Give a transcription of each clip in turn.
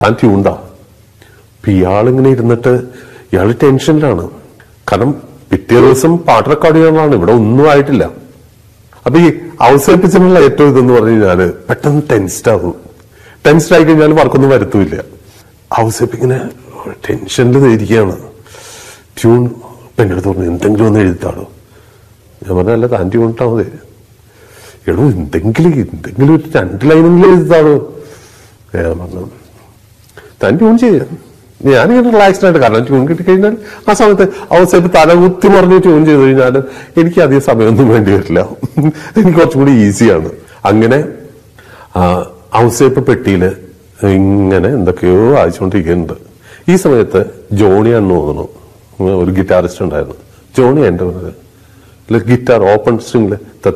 താൻ ട്യൂണ്ടാ അപ്പൊ ഇയാളിങ്ങനെ ഇരുന്നിട്ട് ഇയാള് ടെൻഷനിലാണ് കാരണം പിറ്റേ ദിവസം പാട്ട് റെക്കോർഡ് ചെയ്യാനുള്ളതാണ് ഇവിടെ ഒന്നും ആയിട്ടില്ല അപ്പൊ ഈ അവസരിപ്പിച്ചിട്ടുള്ള ഏറ്റവും ഇതെന്ന് പറഞ്ഞു കഴിഞ്ഞാല് പെട്ടെന്ന് ടെൻസ്ഡ് ആവും ടെൻസ്ഡ് ആയി കഴിഞ്ഞാൽ വർക്കൊന്നും വരുത്തൂല്ല അവസരിപ്പിങ്ങനെ ടെൻഷനിൽ ഇരിക്കുകയാണ് ട്യൂൺ ഇപ്പൊ എന്റെ അടുത്ത് പറഞ്ഞു എന്തെങ്കിലും ഒന്ന് എഴുതിത്താടോ ഞാൻ പറഞ്ഞല്ല താൻ ട്യൂൺ ഇട്ടാ മതി എടോ എന്തെങ്കിലും എന്തെങ്കിലും ഒരു രണ്ട് ലൈനെങ്കിലും എഴുതിത്താടോ ഞാൻ പറഞ്ഞു താൻ ട്യൂൺ ചെയ്യാം ഞാനിങ്ങനെ റിലാക്സ്ഡ് ആയിട്ട് കാരണം ട്യൂൺ കിട്ടിക്കഴിഞ്ഞാൽ ആ സമയത്ത് അവസരത്ത് തലകുത്തി മറിഞ്ഞ് ട്യൂൺ ചെയ്ത് കഴിഞ്ഞാൽ എനിക്ക് അധികം സമയമൊന്നും വേണ്ടി വരില്ല എനിക്ക് കുറച്ചും കൂടി ഈസിയാണ് അങ്ങനെ ഔസേപ്പ് പെട്ടിയിൽ ഇങ്ങനെ എന്തൊക്കെയോ വായിച്ചുകൊണ്ടിരിക്കുന്നുണ്ട് ഈ സമയത്ത് ജോണിയാണെന്ന് തോന്നുന്നു ഒരു ഗിറ്റാറിസ്റ്റ് ഉണ്ടായിരുന്നു ജോണി എന്റെ പറഞ്ഞത് ഗിറ്റാർ ഓപ്പൺ സ്ട്രിങ്ങില്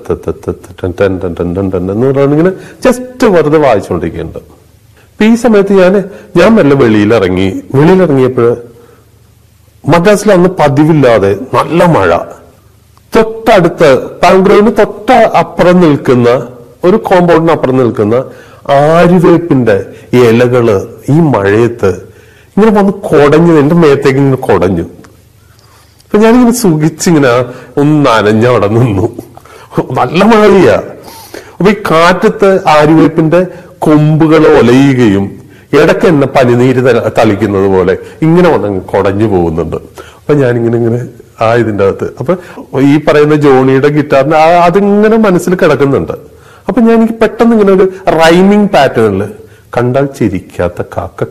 എന്ന് പറഞ്ഞാൽ ഇങ്ങനെ ജസ്റ്റ് വെറുതെ വായിച്ചുകൊണ്ടിരിക്കുന്നുണ്ട് അപ്പൊ ഈ സമയത്ത് ഞാൻ ഞാൻ മെല്ലെ വെളിയിലിറങ്ങി വെളിയിലിറങ്ങിയപ്പോൾ മദ്രാസിൽ അന്ന് പതിവില്ലാതെ നല്ല മഴ തൊട്ടടുത്ത് പാങ്ക്രോവിന് തൊട്ട അപ്പുറം നിൽക്കുന്ന ഒരു കോമ്പൗണ്ടിന് അപ്പുറം നിൽക്കുന്ന ആര്യവേപ്പിന്റെ ഇലകള് ഈ മഴയത്ത് ഇങ്ങനെ വന്ന് കൊടഞ്ഞു എന്റെ മേത്തേക്ക് ഇങ്ങനെ കൊടഞ്ഞു അപ്പൊ ഞാനിങ്ങനെ സുഖിച്ചിങ്ങനെ ഒന്ന് നനഞ്ഞ അവിടെ നിന്നു നല്ല മഴയാ അപ്പൊ ഈ കാറ്റത്ത് ആര്യവേപ്പിന്റെ കൊമ്പുകൾ ഒലയുകയും ഇടയ്ക്ക് എന്നെ പനിനീര് ത- തളിക്കുന്നത് പോലെ ഇങ്ങനെ വന്ന് കുടഞ്ഞു പോകുന്നുണ്ട് അപ്പൊ ഞാനിങ്ങനെ ഇങ്ങനെ ആ ഇതിന്റെ അകത്ത് അപ്പൊ ഈ പറയുന്ന ജോണിയുടെ ഗിറ്റാറിന് ആ- അതിങ്ങനെ മനസ്സിൽ കിടക്കുന്നുണ്ട് അപ്പൊ ഞാൻ എനിക്ക് പെട്ടെന്ന് ഇങ്ങനെ ഒരു റൈമിംഗ് പാറ്റേണിൽ കണ്ടാൽ ചിരിക്കാത്ത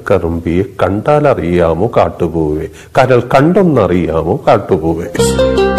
കാക്കക്കറുമ്പിയെ കണ്ടാൽ അറിയാമോ കാട്ടുപോവേ കരൾ കണ്ടൊന്നറിയാമോ കാട്ടുപോവേ